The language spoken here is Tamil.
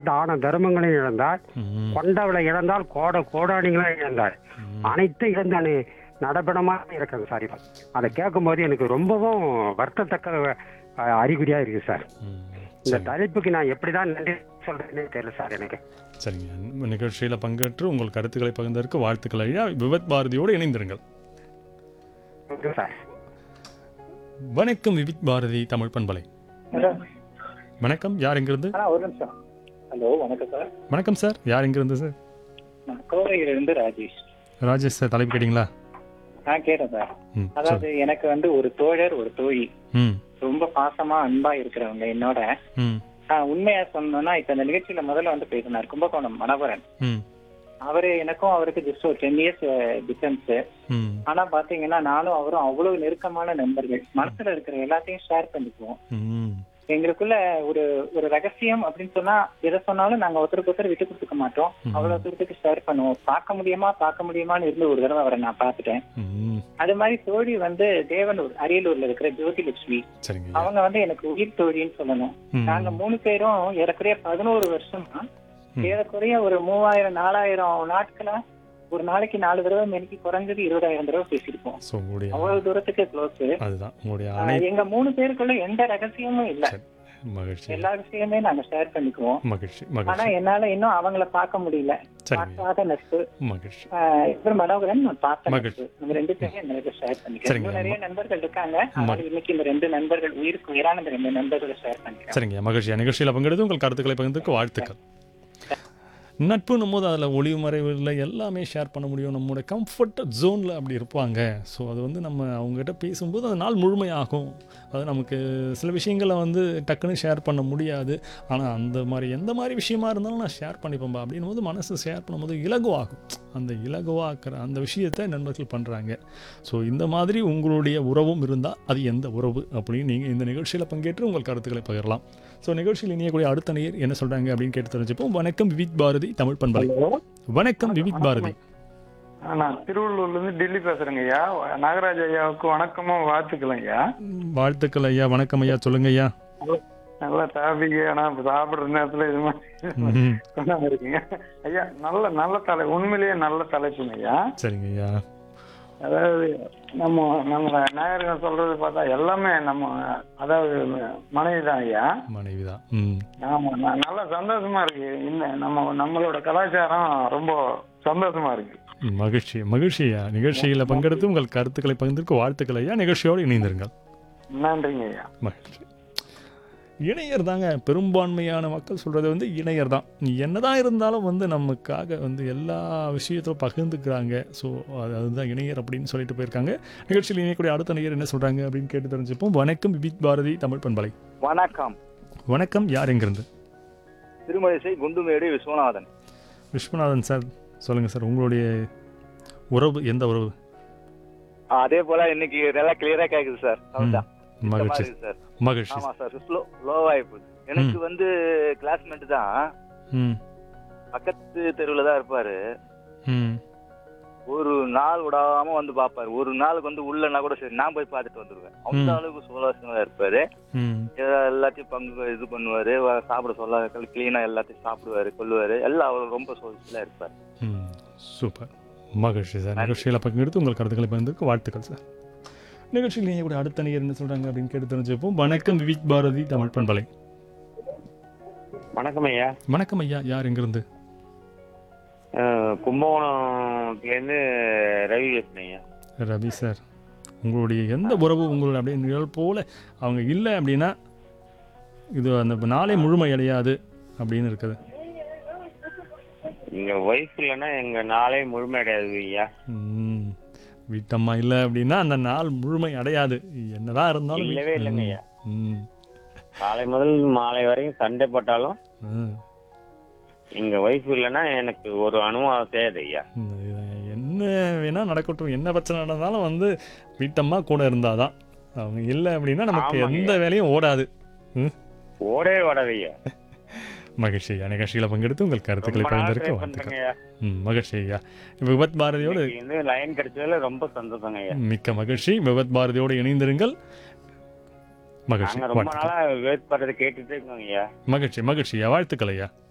தான தர்மங்களையும் இழந்தார் ம், கொண்டவளை இழந்தால் கோட கோடானிகளையும் இழந்தார் ம். அனைத்தும் இழந்தானு நடப்படமாக இருக்கேங்க சார் இப்போ அதை கேட்கும்போது எனக்கு ரொம்பவும் வருத்தத்தக்க அஹ், அறிகுறியா இருக்கு சார் ம். இந்த சரி தலைப்புக்கு நான் எப்படிதான் நன்றி சொல்றேன்னே தெரியல சார் எனக்கு சரிங்க இந்த நிகழ்ச்சியில் பங்கேற்று உங்கள் கருத்துக்களை பகிர்ந்ததற்கு வாழ்த்துக்கள் ஐயா விபத் பாரதியோடு இணைந்திருங்கள் ஓகே சார் வணக்கம் விவித் பாரதி தமிழ் பண்பலை வணக்கம் யார் எங்கிருந்து ஆ ஒரு நிமிஷம் ஹலோ வணக்கம் சார் வணக்கம் சார் யார் எங்கிருந்து சார் நான் கோவையிலிருந்து ராஜேஷ் ராஜேஷ் சார் தலைப்பு கேட்டிங்களா நான் கேட்டேன் சார் ம் அதாவது எனக்கு வந்து ஒரு தோழர் ஒரு தோழி ம் ரொம்ப பாசமா அன்பா இருக்கிறவங்க என்னோட ம் ஆ, உண்மையா சொன்னோம்னா இப்ப இந்த நிகழ்ச்சியில முதல்ல வந்து பேசினார் கும்பகோணம் மணவரன் ம் அவரு எனக்கும் அவருக்கு ஜஸ்ட் ஒரு டென் இயர்ஸ் டிஃபரன்ஸ் ம் ஆனா பாத்தீங்கன்னா நானும் அவரும் அவ்வளவு நெருக்கமான நண்பர்கள் மனசுல இருக்கிற எல்லாத்தையும் ஷேர் பண்ணிக்குவோம் ம் எங்களுக்குள்ள ஒரு ஒரு ரகசியம் அப்படின்னு சொன்னா எதை சொன்னாலும் நாங்க ஒருத்தருக்கு ஒருத்தர் விட்டு கொடுத்துக்க மாட்டோம் ம். அவ்வளவு தூரத்துக்கு ஷேர் பண்ணுவோம் பார்க்க முடியுமா பார்க்க முடியுமான்னு இருந்து ஒரு தடவை அவரை நான் பார்த்துட்டேன் ம் அது மாதிரி தோழி வந்து தேவனூர் அரியலூர்ல இருக்கிற ஜோதி லட்சுமி சரிங்க ஐயா. அவங்க வந்து எனக்கு உயிர் தோழின்னு சொல்லணும் ம். நாங்க மூணு பேரும் ஏறக்குறைய பதினோரு வருஷமா ம். ஏறக்குறைய ஒரு மூவாயிரம் நாலாயிரம் நாட்களா ஒரு நாளைக்கு நாலு தடவை மெனிக்கு குறைஞ்சது இருபதாயிரம் தடவை பேசியிருப்போம் ஸோ உங்களுடைய அவ்வளவு தூரத்துக்கு க்ளோஸ் அதுதான் உங்களுடைய அனை எங்க மூணு பேருக்குள்ள எந்த ரகசியமும் இல்ல சரி. மகிழ்ச்சி எல்லா விஷயமே நாங்க ஷேர் பண்ணிக்குவோம் மகிழ்ச்சி ஆனா மகிழ்ச்சி என்னால இன்னும் அவங்கள பார்க்க முடியல சரிங்க பார்க்காத நட்பு மகிழ்ச்சி ஆஹ் இவர் மனோகரன் நான் பார்த்த மகிழ்ச்சி. நட்பு நம்ம ரெண்டு பேரும் எனக்கு ஷேர் பண்ணிக்கிறேன் சரிங்க. இன்னும் நிறைய நண்பர்கள் இருக்காங்க ஆனால் இன்னைக்கு இந்த ரெண்டு நண்பர்கள் உயிருக்கு உயிரான இந்த ரெண்டு நண்பர்களை ஷேர் பண்ணிக்கிறேன் சரிங்க மகிழ்ச்சி நிகழ்ச்சியில் பங்கெடுத்து உங்கள் கருத்துக்களை பகிர்ந்ததுக்கு வாழ்த்துக்கள் நட்புன்னும் போது அதில் ஒளிவு மறைவில் எல்லாமே ஷேர் பண்ண முடியும் நம்மளோட கம்ஃபர்ட் ஜோனில் அப்படி இருப்பாங்க ஸோ அது வந்து நம்ம அவங்ககிட்ட பேசும்போது அந்த நாள் முழுமையாகும் அது நமக்கு சில விஷயங்களை வந்து டக்குன்னு ஷேர் பண்ண முடியாது ஆனால் அந்த மாதிரி எந்த மாதிரி விஷயமா இருந்தாலும் நான் ஷேர் பண்ணிப்பேன்பா அப்படின்னும் போது மனசு ஷேர் பண்ணும்போது இலகுவாகும் அந்த இலகுவாக்குற அந்த விஷயத்தை நண்பர்கள் பண்ணுறாங்க ஸோ இந்த மாதிரி உங்களுடைய உறவும் இருந்தால் அது எந்த உறவு அப்படின்னு நீங்கள் இந்த நிகழ்ச்சியில் பங்கேற்று உங்கள் கருத்துக்களை பகிரலாம் ஸோ நிகழ்ச்சியில் இணையக்கூடிய அடுத்த நேயர் என்ன சொல்கிறாங்க அப்படின்னு கேட்டு தெரிஞ்சுப்போம் வணக்கம் விவித் பாரதி தமிழ் பண்பலை வணக்கம் விவித் பாரதி நான் திருவள்ளூர்ல இருந்து டெல்லி பேசுறேங்க ஐயா நாகராஜ் ஐயாவுக்கு வணக்கமும் வாழ்த்துக்கள் ஐயா வாழ்த்துக்கள் ஐயா வணக்கம் ஐயா சொல்லுங்க ஐயா நல்ல டாபிக் ஆனா இப்ப சாப்பிடுற நேரத்துல இது மாதிரி ம், கொண்டாந்து இருக்கீங்க ஐயா நல்ல நல்ல தலை உண்மையிலேயே நல்ல தலைப்புங்க ஐயா சரிங்க ஐயா அதாவது நம்ம நம்ம நாகரிகம் சொல்றது பார்த்தா எல்லாமே நம்ம அதாவது மனைவி தான் ஐயா மனைவி தான் ம் ஆமா ந- நல்ல சந்தோஷமா இருக்கு இந்த நம்ம நம்மளோட கலாச்சாரம் ரொம்ப சந்தோஷமா இருக்கு மகிழ்ச்சி மகிழ்ச்சி ஐயா நிகழ்ச்சியில் பங்கெடுத்து உங்கள் கருத்துக்களை பகிர்ந்திருக்கு வாழ்த்துக்கள் ஐயா நிகழ்ச்சியோடு இணைந்திருங்கள் நன்றிங்க ஐயா மகிழ்ச்சி இணையர் தாங்க பெரும்பான்மையான மக்கள் சொல்கிறது வந்து இணையர் தான் நீ என்னதான் இருந்தாலும் வந்து நமக்காக வந்து எல்லா விஷயத்திலும் பகிர்ந்துக்கிறாங்க ஸோ அது அதுதான் இணையர் அப்படின்னு சொல்லிட்டு போயிருக்காங்க நிகழ்ச்சியில் இணையக்கூடிய அடுத்த நேயர் என்ன சொல்கிறாங்க அப்படின்னு கேட்டு தெரிஞ்சுப்போம் வணக்கம் விபித் பாரதி தமிழ் பண்பலை வணக்கம் வணக்கம் யார் எங்கிருந்து திருமழிசை குண்டுமேடு விஸ்வநாதன் விஸ்வநாதன் சார் சொல்லுங்கள் சார் உங்களுடைய உறவு எந்த உறவு அதே போல இன்னைக்கு நல்லா கிளியரா கேக்குது சார் சவுண்டா ம், மகிழ்ச்சி சார் மகிழ்ச்சி ஆமா சார் ஸ்லோ லோவாகி போகுது எனக்கு வந்து கிளாஸ்மேட் தான் ம் பக்கத்து தெருவில் தான் இருப்பாரு ம் ஒரு நாள் விடாம வந்து பார்ப்பாரு ஒரு நாளுக்கு வந்து உள்ளனா கூட சரி நான் போய் பார்த்துட்டு வந்துருவேன் அந்த ம். அளவுக்கு சுவாரஸ்யமா இருப்பாரு ம் எல்லா- எல்லாத்தையும் பங்கு இது பண்ணுவாரு வ- சாப்பிட சொல்ல கிளீனா எல்லாத்தையும் சாப்பிடுவாரு கொள்ளுவாரு எல்லாம் அவர் ரொம்ப சோசியலா இருப்பாரு ம் சூப்பர் மகிழ்ச்சி சார் நிகழ்ச்சியில் பங்கெடுத்து உங்கள் கருத்துக்களை பகிர்ந்ததுக்கு வாழ்த்துக்கள் சார் நிகழ்ச்சியில் நீங்கள் கூட அடுத்த நேயர் என்ன சொல்கிறாங்க அப்படின்னு கேட்டு தெரிஞ்சுப்போம் வணக்கம் விவிக் பாரதி தமிழ் பண்பலை வணக்கம் ஐயா வணக்கம் ஐயா யார் எங்கிருந்து அஹ் கும்பகோணத்துலேருந்து ரவி பேசுறேன் ஐயா ரவி சார் உங்களுடைய எந்த உறவு உங்களுடைய அப்படியே நிழல் போல அவங்க இல்லை அப்படின்னா இது அந்த நாளே முழுமை அடையாது அப்படின்னு இருக்குது எங்க ஒய்ஃப் இல்லைன்னா எங்க நாளே முழுமை அடையாது ஐயா ம், வீட்டம்மா இல்லை அப்படின்னா அந்த நாள் முழுமை அடையாது என்னதான் இருந்தாலும் இல்லவே இல்லைங்க ஐயா ம் காலை முதல் மாலை வரைக்கும் சண்டை போட்டாலும் ம் எங்க ஒய்ஃப் இல்லைன்னா எனக்கு ஒரு அனுபவம் தேவை ஐயா இது என்ன வேணா நடக்கட்டும் என்ன பிரச்சனை நடந்தாலும் வந்து வீட்டம்மா கூட இருந்தாதான் அவங்க இல்லை அப்படின்னா நமக்கு ஆமாங்க. எந்த வேலையும் ஓடாது ஓடவே ஓடாது ஐயா மகிழ்ச்சி ஐயா நிகழ்ச்சியில் பங்கெடுத்து உங்கள் கருத்துக்களை ரொம்ப நாள் பகிர்ந்திருக்க ட்ரை வாழ்த்துக்கள் பண்றேங்க ஐயா ம் மகிழ்ச்சி ஐயா விபத் பாரதியோடு இன்னைக்கு வந்து லைன் கிடைச்சதுல ரொம்ப சந்தோஷங்க ஐயா மிக்க மகிழ்ச்சி விபத் பாரதியோடு இணைந்திருங்கள் மகிழ்ச்சி நாங்க ரொம்ப வாழ்த்துக்கள் நாளா வேட் பண்றதை கேட்டுட்டே இருக்கோங்க ஐயா மகிழ்ச்சி மகிழ்ச்சி ஐயா வாழ்த்துக்கள் ஐயா